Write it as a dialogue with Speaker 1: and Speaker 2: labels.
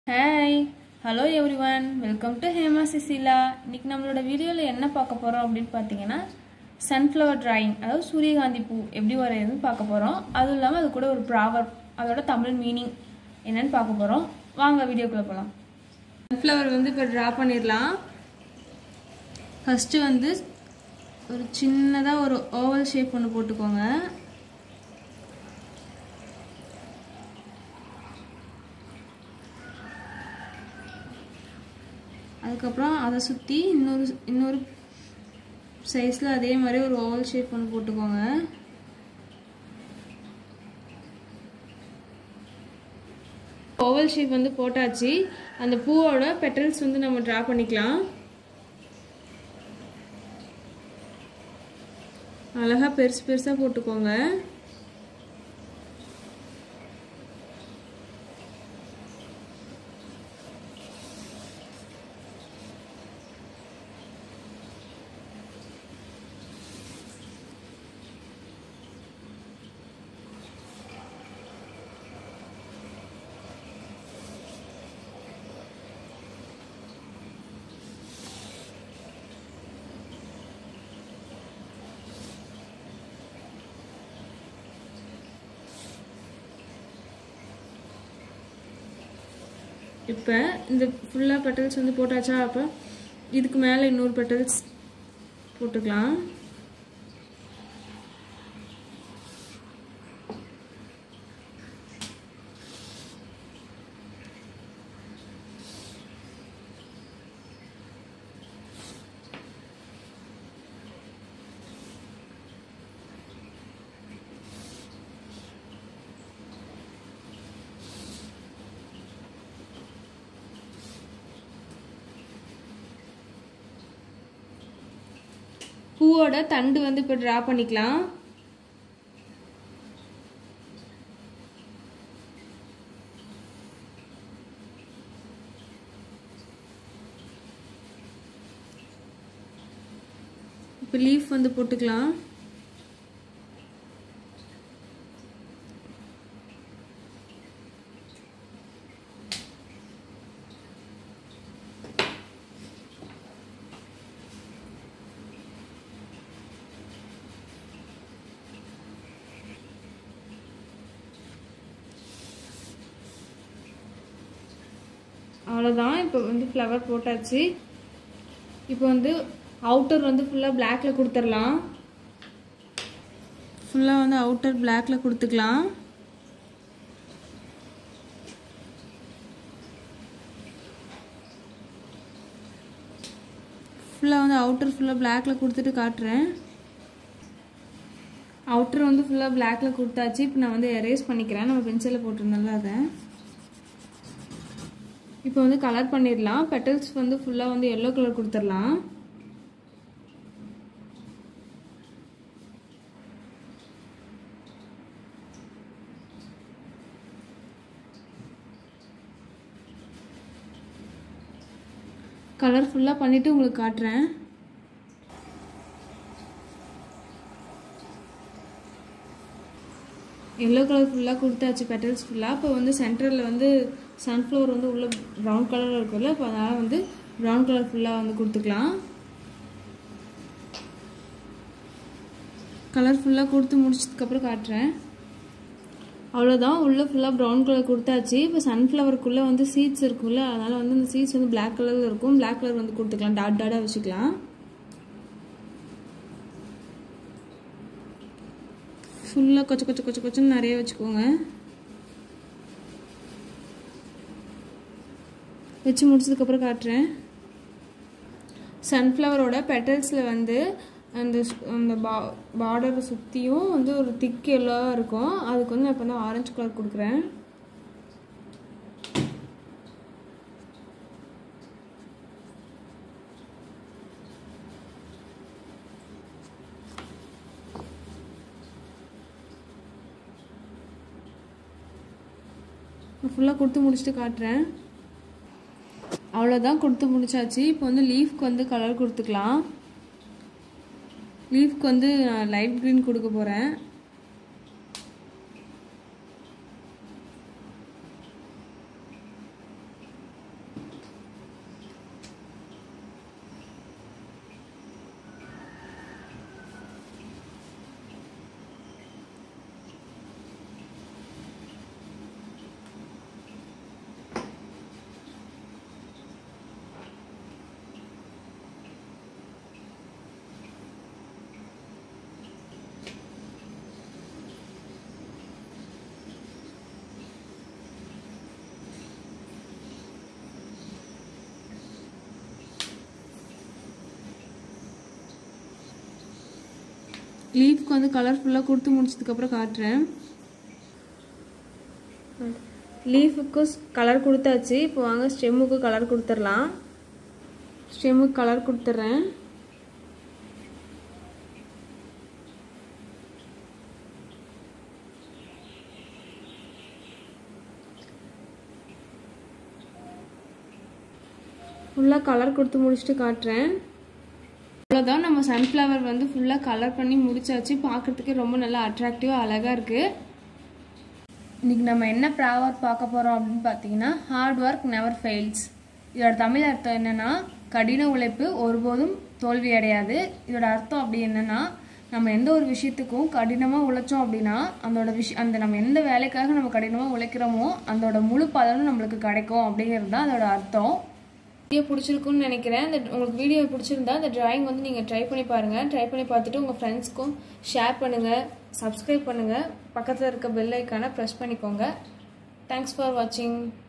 Speaker 1: hi hello everyone welcome to Hema Sisila இன்னைக்கு நம்மளோட வீடியோவில் என்ன பார்க்க போகிறோம் அப்படின்னு பார்த்தீங்கன்னா சன்ஃப்ளவர் டிராயிங் அதாவது சூரியகாந்தி பூ எப்படி வரையுதுன்னு பார்க்க போகிறோம் அதுவும் இல்லாமல் அது கூட ஒரு ப்ராவர் அதோட தமிழ் மீனிங் என்னன்னு பார்க்க போகிறோம் வாங்க வீடியோக்குள்ளே போகலாம் சன்ஃப்ளவர் வந்து இப்போ ட்ரா பண்ணிடலாம் ஃபஸ்ட்டு வந்து ஒரு சின்னதாக ஒரு ஓவல் ஷேப் ஒன்று போட்டுக்கோங்க அதுக்கப்புறம் அதை சுற்றி இன்னொரு இன்னொரு சைஸில் அதே மாதிரி ஒரு ஓவல் ஷேப் ஒன்று போட்டுக்கோங்க ஓவல் ஷேப் வந்து போட்டாச்சு அந்த பூவோட பெட்டல்ஸ் வந்து நம்ம ட்ரா பண்ணிக்கலாம் அழகாக பெருசு பெருசாக போட்டுக்கோங்க இப்போ இந்த ஃபுல்லாக பெட்டல்ஸ் வந்து போட்டாச்சா அப்போ இதுக்கு மேலே இன்னொரு பெட்டல்ஸ் போட்டுக்கலாம் பூவோட தண்டு வந்து இப்போ ட்ரா பண்ணிக்கலாம் இப்போ லீஃப் வந்து போட்டுக்கலாம் அவ்வளோதான் இப்போ வந்து ஃப்ளவர் போட்டாச்சு இப்போ வந்து அவுட்டர் வந்து ஃபுல்லாக பிளாக்ல கொடுத்துடலாம் ஃபுல்லாக வந்து அவுட்டர் பிளாக்ல கொடுத்துக்கலாம் ஃபுல்லாக வந்து அவுட்டர் ஃபுல்லாக பிளாக்ல கொடுத்துட்டு காட்டுறேன் அவுட்டர் வந்து ஃபுல்லாக பிளாக்ல கொடுத்தாச்சு இப்போ நான் வந்து எரேஸ் பண்ணிக்கிறேன் நம்ம பென்சிலில் போட்டிருந்தோம்ல அதை இப்போ வந்து கலர் பண்ணிடலாம் பெட்டல்ஸ் வந்து ஃபுல்லாக வந்து எல்லோ கலர் கொடுத்துடலாம் கலர் ஃபுல்லாக பண்ணிவிட்டு உங்களுக்கு காட்டுறேன் எல்லோ கலர் ஃபுல்லாக கொடுத்தாச்சு பெட்டல்ஸ் ஃபுல்லாக இப்போ வந்து சென்டரில் வந்து சன்ஃப்ளவர் வந்து உள்ள ப்ரௌன் கலரில் இருக்குல்ல இப்போ அதனால் வந்து ப்ரௌன் கலர் ஃபுல்லாக வந்து கொடுத்துக்கலாம் கலர் ஃபுல்லாக கொடுத்து முடிச்சதுக்கப்புறம் காட்டுறேன் அவ்வளோதான் உள்ளே ஃபுல்லாக ப்ரௌன் கலர் கொடுத்தாச்சு இப்போ சன்ஃப்ளவருக்குள்ளே வந்து சீட்ஸ் இருக்கும்ல அதனால் வந்து அந்த சீட்ஸ் வந்து பிளாக் கலரில் இருக்கும் பிளாக் கலர் வந்து கொடுத்துக்கலாம் டாட் டாட்டாக வச்சுக்கலாம் ஃபுல்லாக கொச்ச கொச்ச கொச்ச கொச்சன்னு நிறைய வச்சுக்கோங்க வச்சு முடிச்சதுக்கப்புறம் காட்டுறேன் சன்ஃப்ளவரோட பெட்டல்ஸில் வந்து அந்த அந்த பா பார்டரை சுற்றியும் வந்து ஒரு திக் எல்லோவாக இருக்கும் அதுக்கு வந்து நான் இப்போ வந்து ஆரஞ்சு கலர் கொடுக்குறேன் ஃபுல்லாக கொடுத்து முடிச்சுட்டு காட்டுறேன் அவ்வளோதான் கொடுத்து முடிச்சாச்சு இப்போ வந்து லீஃப்க்கு வந்து கலர் கொடுத்துக்கலாம் லீஃப்க்கு வந்து நான் லைட் க்ரீன் கொடுக்க போகிறேன் லீஃப்க்கு வந்து கலர் ஃபுல்லாக கொடுத்து முடிச்சதுக்கப்புறம் காட்டுறேன் லீஃபுக்கு கலர் கொடுத்தாச்சு இப்போ வாங்க ஸ்டெம்முக்கு கலர் கொடுத்துடலாம் ஸ்டெம்முக்கு கலர் கொடுத்துட்றேன் ஃபுல்லாக கலர் கொடுத்து முடிச்சுட்டு காட்டுறேன் அவ்வளோதான் நம்ம சன்ஃப்ளவர் வந்து ஃபுல்லாக கலர் பண்ணி முடிச்சாச்சு பார்க்குறதுக்கே ரொம்ப நல்லா அட்ராக்டிவாக அழகாக இருக்குது இன்றைக்கி நம்ம என்ன ப்ராவர் பார்க்க போகிறோம் அப்படின்னு பார்த்தீங்கன்னா ஹார்ட் ஒர்க் நெவர் ஃபெயில்ஸ் இதோட தமிழ் அர்த்தம் என்னென்னா கடின உழைப்பு ஒருபோதும் தோல்வி அடையாது இதோட அர்த்தம் அப்படி என்னென்னா நம்ம எந்த ஒரு விஷயத்துக்கும் கடினமாக உழைச்சோம் அப்படின்னா அதோட விஷயம் அந்த நம்ம எந்த வேலைக்காக நம்ம கடினமாக உழைக்கிறோமோ அதோட முழு பலனும் நம்மளுக்கு கிடைக்கும் அப்படிங்கிறது தான் அதோட அர்த்தம் வீடியோ பிடிச்சிருக்குன்னு நினைக்கிறேன் இந்த உங்களுக்கு வீடியோ பிடிச்சிருந்தா இந்த டிராயிங் வந்து நீங்கள் ட்ரை பண்ணி பாருங்கள் ட்ரை பண்ணி பார்த்துட்டு உங்கள் ஃப்ரெண்ட்ஸ்க்கும் ஷேர் பண்ணுங்கள் சப்ஸ்கிரைப் பண்ணுங்கள் பக்கத்தில் இருக்க பெல் ஐக்கானை ப்ரெஸ் பண்ணிக்கோங்க தேங்க்ஸ் ஃபார் வாட்சிங்